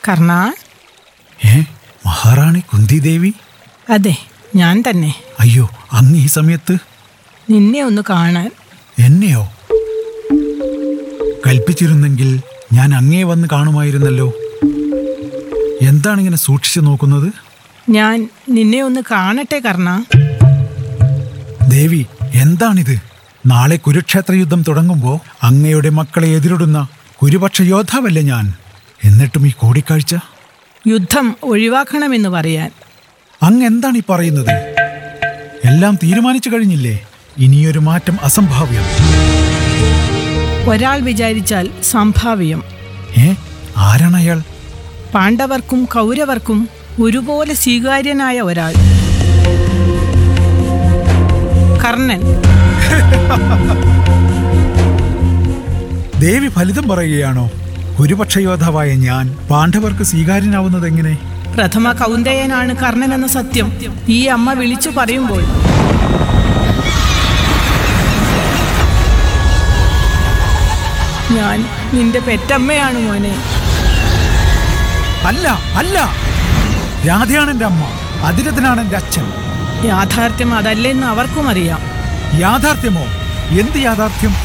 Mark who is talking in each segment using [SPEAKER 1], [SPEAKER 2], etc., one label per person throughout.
[SPEAKER 1] കർണ
[SPEAKER 2] ഏ മഹാറാണി കുന്തിദേവി
[SPEAKER 1] അതെ ഞാൻ തന്നെ
[SPEAKER 2] അയ്യോ അങ്ങ് ഈ സമയത്ത്
[SPEAKER 1] നിന്നെ ഒന്ന് കാണാൻ
[SPEAKER 2] എന്നെയോ കൽപ്പിച്ചിരുന്നെങ്കിൽ ഞാൻ അങ്ങേ വന്ന് കാണുമായിരുന്നല്ലോ എന്താണിങ്ങനെ സൂക്ഷിച്ചു നോക്കുന്നത്
[SPEAKER 1] ഞാൻ നിന്നെ ഒന്ന് കാണട്ടെ കർണ
[SPEAKER 2] ദേവി എന്താണിത് നാളെ കുരുക്ഷേത്ര യുദ്ധം തുടങ്ങുമ്പോൾ അങ്ങയുടെ മക്കളെ എതിരിടുന്ന കുരുപക്ഷ യോദ്ധാവല്ലേ ഞാൻ എന്നിട്ടും ഈ കൂടിക്കാഴ്ച
[SPEAKER 1] യുദ്ധം ഒഴിവാക്കണമെന്ന് പറയാൻ
[SPEAKER 2] അങ്ങ് എന്താണ് ഈ പറയുന്നത് എല്ലാം തീരുമാനിച്ചു കഴിഞ്ഞില്ലേ ഇനിയൊരു മാറ്റം അസംഭാവ്യം
[SPEAKER 1] ഒരാൾ വിചാരിച്ചാൽ സംഭാവ്യം
[SPEAKER 2] ഏ ആരാണ് അയാൾ
[SPEAKER 1] പാണ്ഡവർക്കും കൗരവർക്കും ഒരുപോലെ സ്വീകാര്യനായ ഒരാൾ കർണൻ
[SPEAKER 2] ദേവി ഫലിതം പറയുകയാണോ കുരുപക്ഷ യോദ്ധാവായ ഞാൻ പാണ്ഡവർക്ക് സ്വീകാര്യനാവുന്നത് എങ്ങനെ
[SPEAKER 1] പ്രഥമ കൗന്ദയനാണ് കർണൻ എന്ന സത്യം ഈ അമ്മ വിളിച്ചു പറയുമ്പോൾ ഞാൻ നിന്റെ പെറ്റമ്മയാണ് മോനെ
[SPEAKER 2] അല്ല അല്ല രാധയാണ് എൻ്റെ അമ്മ അതിരഥനാണ് എൻ്റെ അച്ഛൻ
[SPEAKER 1] യാഥാർത്ഥ്യം അതല്ലെന്ന് അവർക്കും അറിയാം
[SPEAKER 2] യാഥാർത്ഥ്യമോ എന്ത് യാഥാർത്ഥ്യം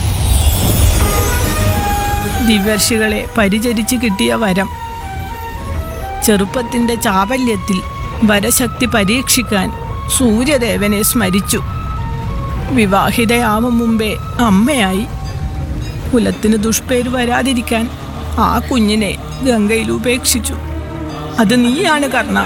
[SPEAKER 1] ദിവ്യർഷികളെ പരിചരിച്ച് കിട്ടിയ വരം ചെറുപ്പത്തിന്റെ ചാപല്യത്തിൽ വരശക്തി പരീക്ഷിക്കാൻ സൂര്യദേവനെ സ്മരിച്ചു വിവാഹിതയാവും മുമ്പേ അമ്മയായി കുലത്തിന് ദുഷ്പേര് വരാതിരിക്കാൻ ആ കുഞ്ഞിനെ ഗംഗയിൽ ഉപേക്ഷിച്ചു അത് നീയാണ് കർണ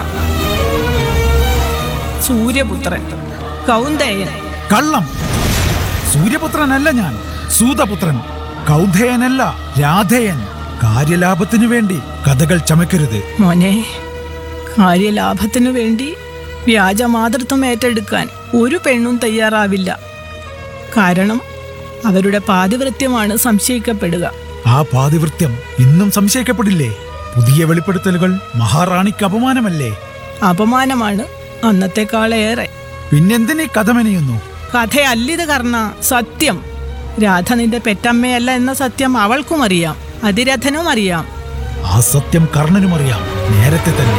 [SPEAKER 1] സൂര്യപുത്രൻ കൗന്ദയൻ
[SPEAKER 2] കള്ളം സൂര്യപുത്രനല്ല ഞാൻ സൂതപുത്രൻ കൗധേയനല്ല രാധേയൻ കാര്യലാഭത്തിനു വേണ്ടി കഥകൾ ചമക്കരുത്
[SPEAKER 1] മോനെ കാര്യലാഭത്തിനു വേണ്ടി വ്യാജമാതൃത്വം ഏറ്റെടുക്കാൻ ഒരു പെണ്ണും തയ്യാറാവില്ല കാരണം അവരുടെ പാതിവൃത്യമാണ് സംശയിക്കപ്പെടുക
[SPEAKER 2] ആ പാതിവൃത്യം ഇന്നും സംശയിക്കപ്പെടില്ലേ പുതിയ വെളിപ്പെടുത്തലുകൾ മഹാറാണിക്ക് അപമാനമല്ലേ
[SPEAKER 1] അപമാനമാണ് അന്നത്തെക്കാളേറെ
[SPEAKER 2] പിന്നെന്തിനീ കഥ മെനയുന്നു
[SPEAKER 1] കഥയല്ലിത് കർണ സത്യം രാധ നിന്റെ പെറ്റമ്മയല്ല എന്ന സത്യം അവൾക്കും അറിയാം അതിരഥനും അറിയാം
[SPEAKER 2] ആ സത്യം കർണനും അറിയാം നേരത്തെ തന്നെ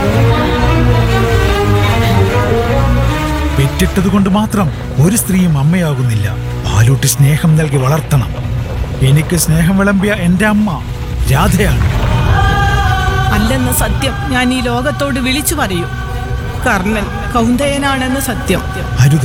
[SPEAKER 2] പെറ്റിട്ടതുകൊണ്ട് മാത്രം ഒരു സ്ത്രീയും അമ്മയാകുന്നില്ല പാലൂട്ടി സ്നേഹം നൽകി വളർത്തണം എനിക്ക് സ്നേഹം വിളമ്പിയ എന്റെ അമ്മ രാധയാണ്
[SPEAKER 1] അല്ലെന്ന സത്യം ഞാൻ ഈ ലോകത്തോട് വിളിച്ചു പറയും കർണൻ കൗന്ദയനാണെന്ന സത്യം
[SPEAKER 2] അരുത്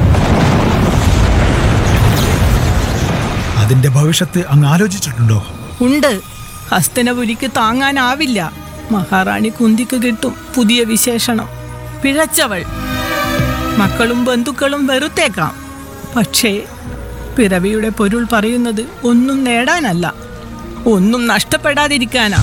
[SPEAKER 2] അതിന്റെ ഭവിഷ്യത്ത് അങ്ങ് ആലോചിച്ചിട്ടുണ്ടോ
[SPEAKER 1] ഉണ്ട് ഹസ്തനപുരിക്ക് താങ്ങാനാവില്ല മഹാറാണി കുന്തിക്ക് കിട്ടും പുതിയ വിശേഷണം പിഴച്ചവൾ മക്കളും ബന്ധുക്കളും വെറുത്തേക്കാം പക്ഷേ പിറവിയുടെ പൊരുൾ പറയുന്നത് ഒന്നും നേടാനല്ല ഒന്നും നഷ്ടപ്പെടാതിരിക്കാനാ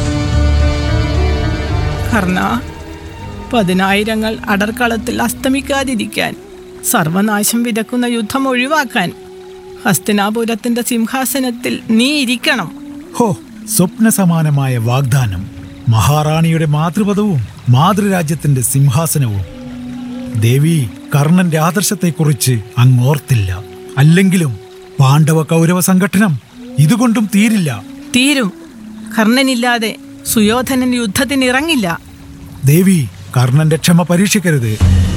[SPEAKER 1] കർണ പതിനായിരങ്ങൾ അടർക്കളത്തിൽ അസ്തമിക്കാതിരിക്കാൻ സർവനാശം വിതക്കുന്ന യുദ്ധം ഒഴിവാക്കാൻ ഹസ്തിനാപുരത്തിന്റെ സിംഹാസനത്തിൽ നീ ഇരിക്കണം
[SPEAKER 2] ഹോ സ്വപ്നസമാനമായ വാഗ്ദാനം മഹാറാണിയുടെ മാതൃപദവും മാതൃരാജ്യത്തിന്റെ സിംഹാസനവും ദേവി കർണന്റെ ആദർശത്തെക്കുറിച്ച് അങ്ങ് ഓർത്തില്ല അല്ലെങ്കിലും പാണ്ഡവ കൗരവ സംഘടനം ഇതുകൊണ്ടും തീരില്ല
[SPEAKER 1] തീരും കർണനില്ലാതെ സുയോധനൻ യുദ്ധത്തിന് ഇറങ്ങില്ല
[SPEAKER 2] ദേവി കർണന്റെ ക്ഷമ പരീക്ഷിക്കരുത്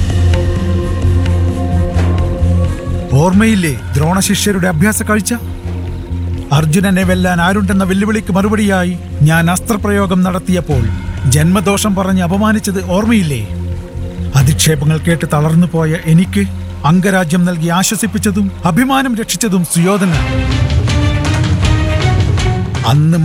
[SPEAKER 2] ഓർമ്മയില്ലേ ദ്രോണശിഷ്യരുടെ അഭ്യാസ കാഴ്ച അർജുനനെ വെല്ലാൻ ആരുണ്ടെന്ന വെല്ലുവിളിക്ക് മറുപടിയായി ഞാൻ അസ്ത്രപ്രയോഗം നടത്തിയപ്പോൾ ജന്മദോഷം പറഞ്ഞ് അപമാനിച്ചത് ഓർമ്മയില്ലേ അധിക്ഷേപങ്ങൾ കേട്ട് തളർന്നു പോയ എനിക്ക് അംഗരാജ്യം നൽകി ആശ്വസിപ്പിച്ചതും അഭിമാനം രക്ഷിച്ചതും സുയോധന അന്ന്